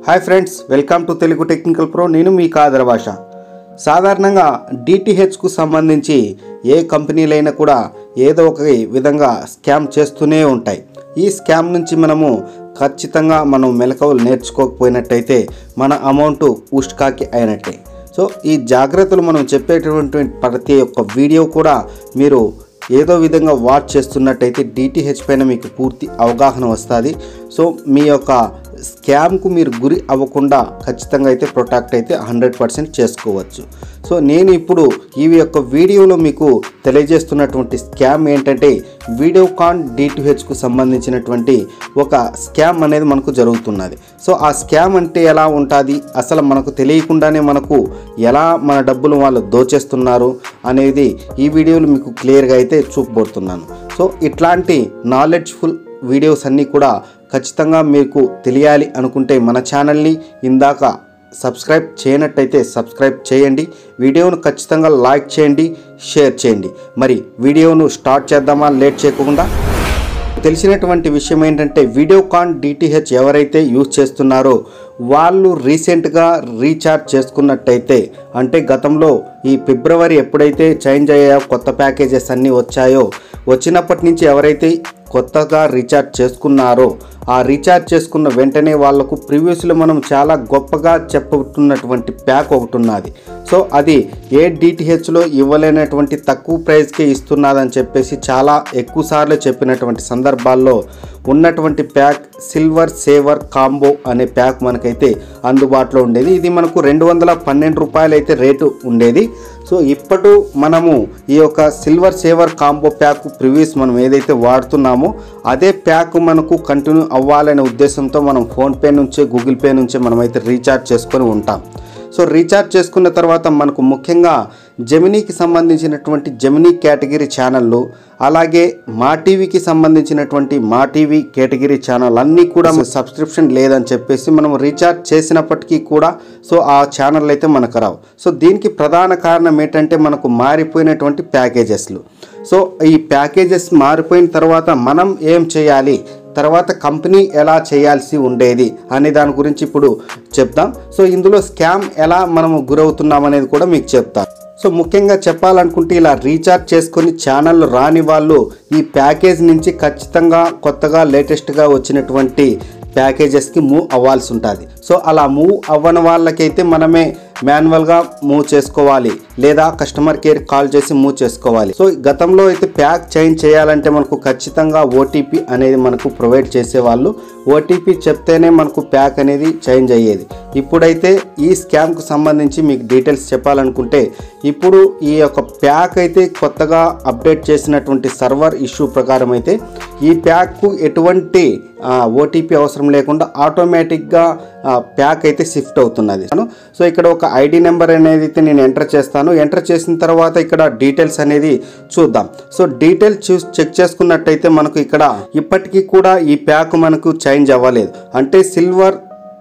hi friends welcome to Telugu technical pro నేను మీ కాదర భాష సాధారణంగా డిటిహెచ్కు సంబంధించి ఏ కంపెనీలైనా కూడా ఏదో ఒక విధంగా స్కామ్ చేస్తూనే ఉంటాయి ఈ స్కామ్ నుంచి మనము ఖచ్చితంగా మనం మెలకువలు నేర్చుకోకపోయినట్టయితే మన అమౌంట్ ఉష్కాకి అయినట్టే సో ఈ జాగ్రత్తలు మనం చెప్పేటటువంటి ప్రతి ఒక్క వీడియో కూడా మీరు ఏదో విధంగా వాచ్ చేస్తున్నట్టయితే డిటిహెచ్ పైన మీకు పూర్తి అవగాహన వస్తుంది సో మీ యొక్క స్కామ్కు మీరు గురి అవ్వకుండా ఖచ్చితంగా అయితే ప్రొటెక్ట్ అయితే హండ్రెడ్ పర్సెంట్ చేసుకోవచ్చు సో నేను ఇప్పుడు ఈ యొక్క వీడియోలో మీకు తెలియజేస్తున్నటువంటి స్కామ్ ఏంటంటే వీడియోకాన్ డిటిహెచ్కు సంబంధించినటువంటి ఒక స్కామ్ అనేది మనకు జరుగుతున్నది సో ఆ స్కామ్ అంటే ఎలా ఉంటుంది అసలు మనకు తెలియకుండానే మనకు ఎలా మన డబ్బులు వాళ్ళు దోచేస్తున్నారు అనేది ఈ వీడియోలో మీకు క్లియర్గా అయితే చూపబోతున్నాను సో ఇట్లాంటి నాలెడ్జ్ఫుల్ వీడియోస్ అన్నీ కూడా ఖచ్చితంగా మీకు తెలియాలి అనుకుంటే మన ఛానల్ని ఇందాక సబ్స్క్రైబ్ చేయనట్టయితే సబ్స్క్రైబ్ చేయండి వీడియోను ఖచ్చితంగా లైక్ చేయండి షేర్ చేయండి మరి వీడియోను స్టార్ట్ చేద్దామా లేట్ చేయకుండా తెలిసినటువంటి విషయం ఏంటంటే వీడియోకాన్ డిటిహెచ్ ఎవరైతే యూజ్ చేస్తున్నారో వాళ్ళు రీసెంట్గా రీఛార్జ్ చేసుకున్నట్టయితే అంటే గతంలో ఈ ఫిబ్రవరి ఎప్పుడైతే చేంజ్ అయ్యాయో కొత్త ప్యాకేజెస్ అన్నీ వచ్చాయో వచ్చినప్పటి నుంచి ఎవరైతే కొత్తగా రీఛార్జ్ చేసుకున్నారో ఆ రీఛార్జ్ చేసుకున్న వెంటనే వాళ్లకు ప్రీవియస్లో మనం చాలా గొప్పగా చెప్పుతున్నటువంటి ప్యాక్ ఒకటి ఉన్నది సో అది ఏ డిటిహెచ్లో ఇవ్వలేనటువంటి తక్కువ ప్రైస్కే ఇస్తున్నదని చెప్పేసి చాలా ఎక్కువ సార్లు చెప్పినటువంటి సందర్భాల్లో ఉన్నటువంటి ప్యాక్ సిల్వర్ సేవర్ కాంబో అనే ప్యాక్ మనకైతే అందుబాటులో ఉండేది ఇది మనకు రెండు వందల పన్నెండు రూపాయలు అయితే రేటు ఉండేది సో ఇప్పుడు మనము ఈ యొక్క silver saver combo pack previews మనం ఏదైతే వాడుతున్నామో అదే ప్యాక్ మనకు కంటిన్యూ అవ్వాలనే ఉద్దేశంతో మనం ఫోన్పే నుంచి గూగుల్ పే నుంచి మనమైతే రీఛార్జ్ చేసుకొని ఉంటాం సో రీఛార్జ్ చేసుకున్న తర్వాత మనకు ముఖ్యంగా జెమినీకి సంబంధించినటువంటి జెమినీ కేటగిరీ ఛానళ్ళు అలాగే మా టీవీకి సంబంధించినటువంటి మా టీవీ కేటగిరీ ఛానల్ అన్నీ కూడా సబ్స్క్రిప్షన్ లేదని చెప్పేసి మనం రీఛార్జ్ చేసినప్పటికీ కూడా సో ఆ ఛానల్ అయితే మనకు రావు సో దీనికి ప్రధాన కారణం ఏంటంటే మనకు మారిపోయినటువంటి ప్యాకేజెస్లు సో ఈ ప్యాకేజెస్ మారిపోయిన తర్వాత మనం ఏం చేయాలి తర్వాత కంపెనీ ఎలా చేయాల్సి ఉండేది అనే దాని గురించి ఇప్పుడు చెప్తాం సో ఇందులో స్కామ్ ఎలా మనము గురవుతున్నాం అనేది కూడా మీకు చెప్తాను సో ముఖ్యంగా చెప్పాలనుకుంటే ఇలా రీఛార్జ్ చేసుకొని ఛానల్ రాని వాళ్ళు ఈ ప్యాకేజ్ నుంచి ఖచ్చితంగా కొత్తగా లేటెస్ట్గా వచ్చినటువంటి ప్యాకేజెస్కి మూవ్ అవ్వాల్సి ఉంటుంది సో అలా మూవ్ అవ్వని వాళ్ళకైతే మనమే మాన్యువల్గా మూవ్ చేసుకోవాలి లేదా కస్టమర్ కేర్ కాల్ చేసి మూవ్ చేసుకోవాలి సో గతంలో అయితే ప్యాక్ చేంజ్ చేయాలంటే మనకు ఖచ్చితంగా ఓటీపీ అనేది మనకు ప్రొవైడ్ చేసేవాళ్ళు ఓటీపీ చెప్తేనే మనకు ప్యాక్ అనేది చేంజ్ అయ్యేది ఇప్పుడైతే ఈ స్కామ్కు సంబంధించి మీకు డీటెయిల్స్ చెప్పాలనుకుంటే ఇప్పుడు ఈ యొక్క ప్యాక్ అయితే కొత్తగా అప్డేట్ చేసినటువంటి సర్వర్ ఇష్యూ ప్రకారం అయితే ఈ ప్యాక్కు ఎటువంటి ఓటీపీ అవసరం లేకుండా ఆటోమేటిక్గా ప్యాక్ అయితే షిఫ్ట్ అవుతున్నది సో ఇక్కడ ఒక ఐడి నెంబర్ అనేది అయితే నేను ఎంటర్ చేస్తాను ఎంటర్ చేసిన తర్వాత ఇక్కడ డీటెయిల్స్ అనేది చూద్దాం సో డీటెయిల్స్ చూ చెక్ చేసుకున్నట్టయితే మనకు ఇక్కడ ఇప్పటికీ కూడా ఈ ప్యాక్ మనకు చేంజ్ అవ్వలేదు అంటే సిల్వర్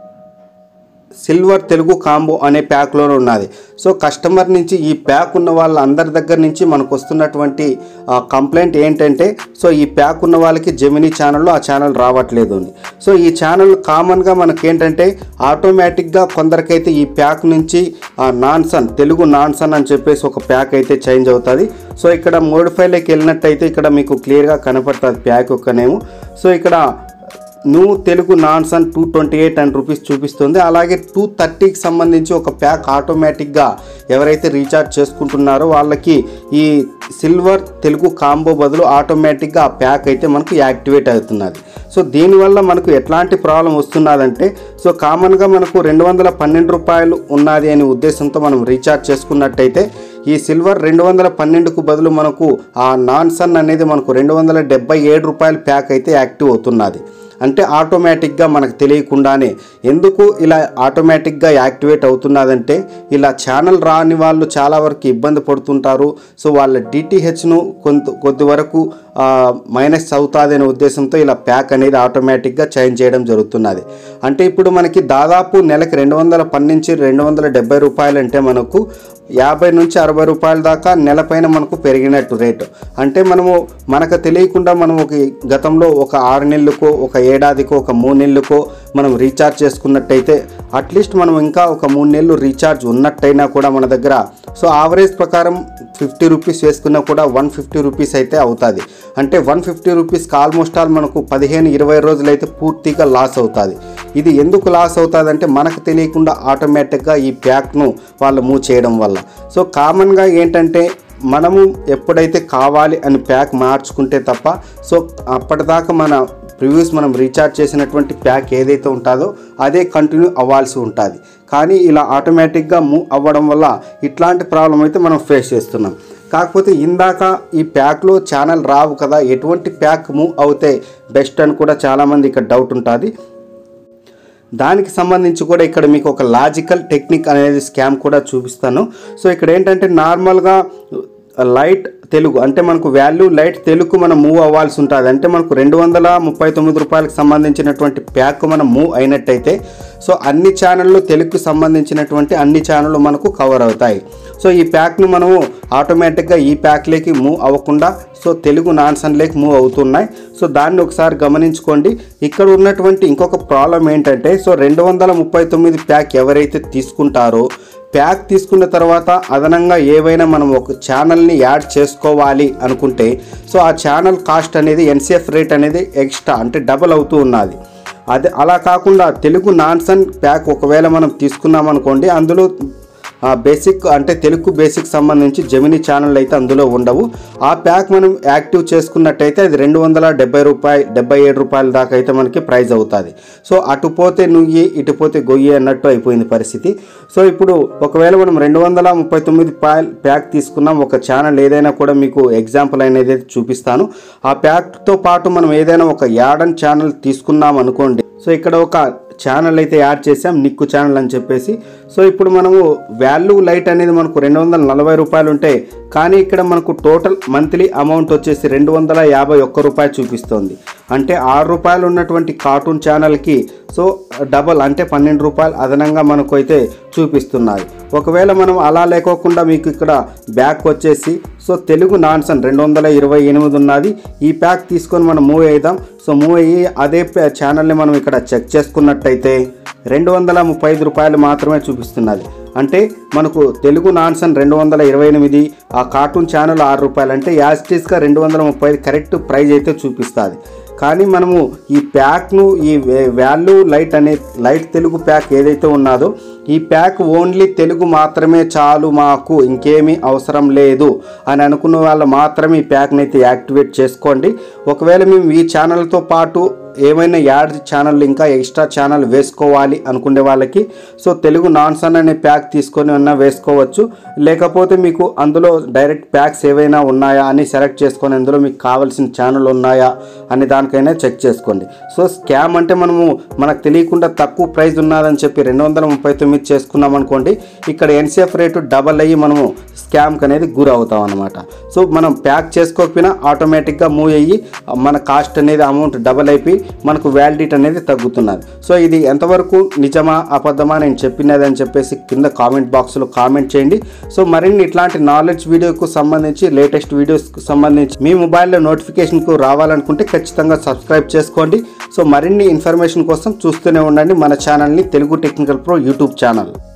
సిల్వర్ తెలుగు కాంబో అనే ప్యాక్లోనే ఉన్నది సో కస్టమర్ నుంచి ఈ ప్యాక్ ఉన్న వాళ్ళందరి దగ్గర నుంచి మనకు వస్తున్నటువంటి కంప్లైంట్ ఏంటంటే సో ఈ ప్యాక్ ఉన్న వాళ్ళకి జెమినీ ఛానల్లో ఆ ఛానల్ రావట్లేదు అని సో ఈ ఛానల్ కామన్గా మనకేంటంటే ఆటోమేటిక్గా కొందరికైతే ఈ ప్యాక్ నుంచి నాన్సన్ తెలుగు నాన్సన్ అని చెప్పేసి ఒక ప్యాక్ అయితే చేంజ్ అవుతుంది సో ఇక్కడ మోడిఫైలోకి వెళ్ళినట్టయితే ఇక్కడ మీకు క్లియర్గా కనపడుతుంది ప్యాక్ యొక్క నేము సో ఇక్కడ new Telugu non Sun two twenty eight and rupees చూపిస్తుంది అలాగే టూ థర్టీకి సంబంధించి ఒక ప్యాక్ ఆటోమేటిక్గా ఎవరైతే రీఛార్జ్ చేసుకుంటున్నారో వాళ్ళకి ఈ సిల్వర్ తెలుగు కాంబో బదులు ఆటోమేటిక్గా ఆ ప్యాక్ అయితే మనకు యాక్టివేట్ అవుతున్నది సో దీనివల్ల మనకు ఎట్లాంటి ప్రాబ్లం వస్తున్నదంటే సో కామన్గా మనకు రెండు వందల పన్నెండు రూపాయలు ఉన్నది అనే ఉద్దేశంతో మనం రీఛార్జ్ చేసుకున్నట్టయితే ఈ సిల్వర్ రెండు వందల పన్నెండుకు బదులు మనకు ఆ నాన్ సన్ అనేది మనకు రెండు వందల డెబ్బై ఏడు రూపాయల ప్యాక్ అయితే యాక్టివ్ అవుతున్నది అంటే ఆటోమేటిక్గా మనకు తెలియకుండానే ఎందుకు ఇలా ఆటోమేటిక్గా యాక్టివేట్ అవుతున్నదంటే ఇలా ఛానల్ రాని వాళ్ళు చాలా వరకు ఇబ్బంది పడుతుంటారు సో వాళ్ళ డిటిహెచ్ను కొంత కొద్ది వరకు మైనస్ అవుతుంది అనే ఉద్దేశంతో ఇలా ప్యాక్ అనేది ఆటోమేటిక్గా చేంజ్ చేయడం జరుగుతున్నది అంటే ఇప్పుడు మనకి దాదాపు నెలకి రెండు వందల పన్నుంచి రెండు వందల డెబ్బై రూపాయలు అంటే మనకు యాభై నుంచి అరవై రూపాయల దాకా నెలపైన మనకు పెరిగినట్టు రేటు అంటే మనము మనకు తెలియకుండా మనం ఒక గతంలో ఒక ఆరు నెలలకో ఒక ఏడాదికో ఒక మూడు నెలలకో మనం రీఛార్జ్ చేసుకున్నట్టయితే అట్లీస్ట్ మనం ఇంకా ఒక మూడు నెలలు రీఛార్జ్ ఉన్నట్టయినా కూడా మన దగ్గర సో ఆవరేజ్ ప్రకారం ఫిఫ్టీ రూపీస్ వేసుకున్నా కూడా వన్ ఫిఫ్టీ రూపీస్ అయితే అవుతుంది అంటే వన్ ఫిఫ్టీ రూపీస్కి ఆల్మోస్ట్ ఆల్ మనకు పదిహేను ఇరవై రోజులు అయితే పూర్తిగా లాస్ అవుతుంది ఇది ఎందుకు లాస్ అవుతుంది అంటే మనకు తెలియకుండా ఆటోమేటిక్గా ఈ ప్యాక్ను వాళ్ళు మూవ్ చేయడం వల్ల సో కామన్గా ఏంటంటే మనము ఎప్పుడైతే కావాలి అని ప్యాక్ మార్చుకుంటే తప్ప సో అప్పటిదాకా మన ప్రివ్యూస్ మనం రీఛార్జ్ చేసినటువంటి ప్యాక్ ఏదైతే ఉంటుందో అదే కంటిన్యూ అవ్వాల్సి ఉంటుంది కానీ ఇలా ఆటోమేటిక్గా మూవ్ అవ్వడం వల్ల ఇట్లాంటి ప్రాబ్లం అయితే మనం ఫేస్ చేస్తున్నాం కాకపోతే ఇందాక ఈ ప్యాక్లో ఛానల్ రావు కదా ఎటువంటి ప్యాక్ మూవ్ అవుతే బెస్ట్ అని కూడా చాలామంది ఇక్కడ డౌట్ ఉంటుంది దానికి సంబంధించి కూడా ఇక్కడ మీకు ఒక లాజికల్ టెక్నిక్ అనేది స్కామ్ కూడా చూపిస్తాను సో ఇక్కడ ఏంటంటే నార్మల్గా లైట్ తెలుగు అంటే మనకు వాల్యూ లైట్ తెలుగు మనం మూవ్ అవ్వాల్సి ఉంటుంది అంటే మనకు రెండు వందల ముప్పై తొమ్మిది రూపాయలకు సంబంధించినటువంటి ప్యాక్ మనం మూవ్ అయినట్టయితే సో అన్ని ఛానళ్ళు తెలుగుకు సంబంధించినటువంటి అన్ని ఛానళ్ళు మనకు కవర్ అవుతాయి సో ఈ ప్యాక్ను మనము ఆటోమేటిక్గా ఈ ప్యాక్లోకి మూవ్ అవ్వకుండా సో తెలుగు నాన్సన్లోకి మూవ్ అవుతున్నాయి సో దాన్ని ఒకసారి గమనించుకోండి ఇక్కడ ఉన్నటువంటి ఇంకొక ప్రాబ్లం ఏంటంటే సో రెండు వందల ముప్పై తొమ్మిది ప్యాక్ ఎవరైతే తీసుకుంటారో ప్యాక్ తీసుకున్న తర్వాత అదనంగా ఏవైనా మనం ఒక ఛానల్ని యాడ్ చేసుకోవాలి అనుకుంటే సో ఆ ఛానల్ కాస్ట్ అనేది ఎన్సిఎఫ్ రేట్ అనేది ఎక్స్ట్రా అంటే డబల్ అవుతూ ఉన్నది అదే అలా కాకుండా తెలుగు నాన్సన్ ప్యాక్ ఒకవేళ మనం తీసుకున్నాం అనుకోండి అందులో ఆ బేసిక్ అంటే తెలుగు బేసిక్ సంబంధించి జమినీ ఛానల్ అయితే అందులో ఉండవు ఆ ప్యాక్ మనం యాక్టివ్ చేసుకున్నట్టయితే అది రెండు వందల డెబ్బై రూపాయలు డెబ్బై ఏడు రూపాయల దాకా అయితే మనకి ప్రైస్ అవుతుంది సో అటు పోతే నుయ్యి ఇటు పోతే గొయ్యి అన్నట్టు అయిపోయింది పరిస్థితి సో ఇప్పుడు ఒకవేళ మనం రెండు వందల ముప్పై తొమ్మిది పాయల్ ప్యాక్ తీసుకున్నాం ఒక ఛానల్ ఏదైనా కూడా మీకు ఎగ్జాంపుల్ అనేది అయితే చూపిస్తాను ఆ ప్యాక్తో పాటు మనం ఏదైనా ఒక యాడన్ ఛానల్ తీసుకున్నాం అనుకోండి సో ఇక్కడ ఒక ఛానల్ అయితే యాడ్ చేసాం నిక్కు ఛానల్ అని చెప్పేసి సో ఇప్పుడు మనము వాల్యూ లైట్ అనేది మనకు రెండు వందల నలభై రూపాయలు ఉంటాయి కానీ ఇక్కడ మనకు టోటల్ మంత్లీ అమౌంట్ వచ్చేసి రెండు వందల యాభై ఒక్క రూపాయలు చూపిస్తుంది అంటే ఆరు రూపాయలు ఉన్నటువంటి కార్టూన్ ఛానల్కి సో డబల్ అంటే పన్నెండు రూపాయలు అదనంగా మనకు అయితే చూపిస్తున్నది ఒకవేళ మనం అలా లేకోకుండా మీకు ఇక్కడ బ్యాక్ వచ్చేసి సో తెలుగు నాన్సన్ రెండు వందల ఇరవై ఎనిమిది ఉన్నది ఈ ప్యాక్ తీసుకొని మనం మూవ్ అవుదాం సో మూవ్ అయ్యి అదే ప్యా- ఛానల్ని మనం ఇక్కడ చెక్ చేసుకున్నట్టయితే రెండు వందల ముప్పై ఐదు రూపాయలు మాత్రమే చూపిస్తున్నది అంటే మనకు తెలుగు నాన్సన్ రెండు వందల ఇరవై ఎనిమిది ఆ కార్టూన్ ఛానల్ ఆరు రూపాయలు అంటే యాస్టీస్గా రెండు వందల ముప్పై ఐదు కరెక్ట్ ప్రైజ్ అయితే చూపిస్తుంది కానీ మనము ఈ ప్యాక్ను ఈ వాల్యూ లైట్ అనే లైట్ తెలుగు ప్యాక్ ఏదైతే ఉన్నదో ఈ ప్యాక్ ఓన్లీ తెలుగు మాత్రమే చాలు మాకు ఇంకేమీ అవసరం లేదు అని అనుకున్న వాళ్ళు మాత్రమే ఈ ప్యాక్ని అయితే యాక్టివేట్ చేసుకోండి ఒకవేళ మేము ఈ ఛానల్తో పాటు ఏమైనా యాడ్ ఛానల్ ఇంకా ఎక్స్ట్రా ఛానల్ వేసుకోవాలి అనుకునే వాళ్ళకి సో తెలుగు నాన్ సన్ అనే ప్యాక్ తీసుకొని ఉన్నా వేసుకోవచ్చు లేకపోతే మీకు అందులో డైరెక్ట్ ప్యాక్స్ ఏవైనా ఉన్నాయా అని సెలెక్ట్ చేసుకొని అందులో మీకు కావాల్సిన ఛానల్ ఉన్నాయా అని దానికైనా చెక్ చేసుకోండి సో స్కామ్ అంటే మనము మనకు తెలియకుండా తక్కువ ప్రైస్ ఉన్నదని చెప్పి రెండు వందల ముప్పై తొమ్మిది చేసుకున్నాం అనుకోండి ఇక్కడ ఎన్సిఎఫ్ రేటు డబల్ అయ్యి మనము స్కామ్కి అనేది గురి అవుతాం అనమాట సో మనం ప్యాక్ చేసుకోకపోయినా ఆటోమేటిక్గా మూవ్ అయ్యి మన కాస్ట్ అనేది అమౌంట్ డబల్ అయిపోయి మనకు వ్యాలిడిటీ అనేది తగ్గుతున్నది సో ఇది ఎంతవరకు నిజమా అబద్ధమా నేను చెప్పినది అని చెప్పేసి కింద కామెంట్ బాక్స్లో కామెంట్ చేయండి సో మరిన్ని ఇట్లాంటి నాలెడ్జ్ వీడియోకు సంబంధించి లేటెస్ట్ వీడియోస్కి సంబంధించి మీ మొబైల్లో నోటిఫికేషన్కు రావాలనుకుంటే ఖచ్చితంగా సబ్స్క్రైబ్ చేసుకోండి సో మరిన్ని ఇన్ఫర్మేషన్ కోసం చూస్తూనే ఉండండి మన ఛానల్ని Telugu technical pro YouTube channel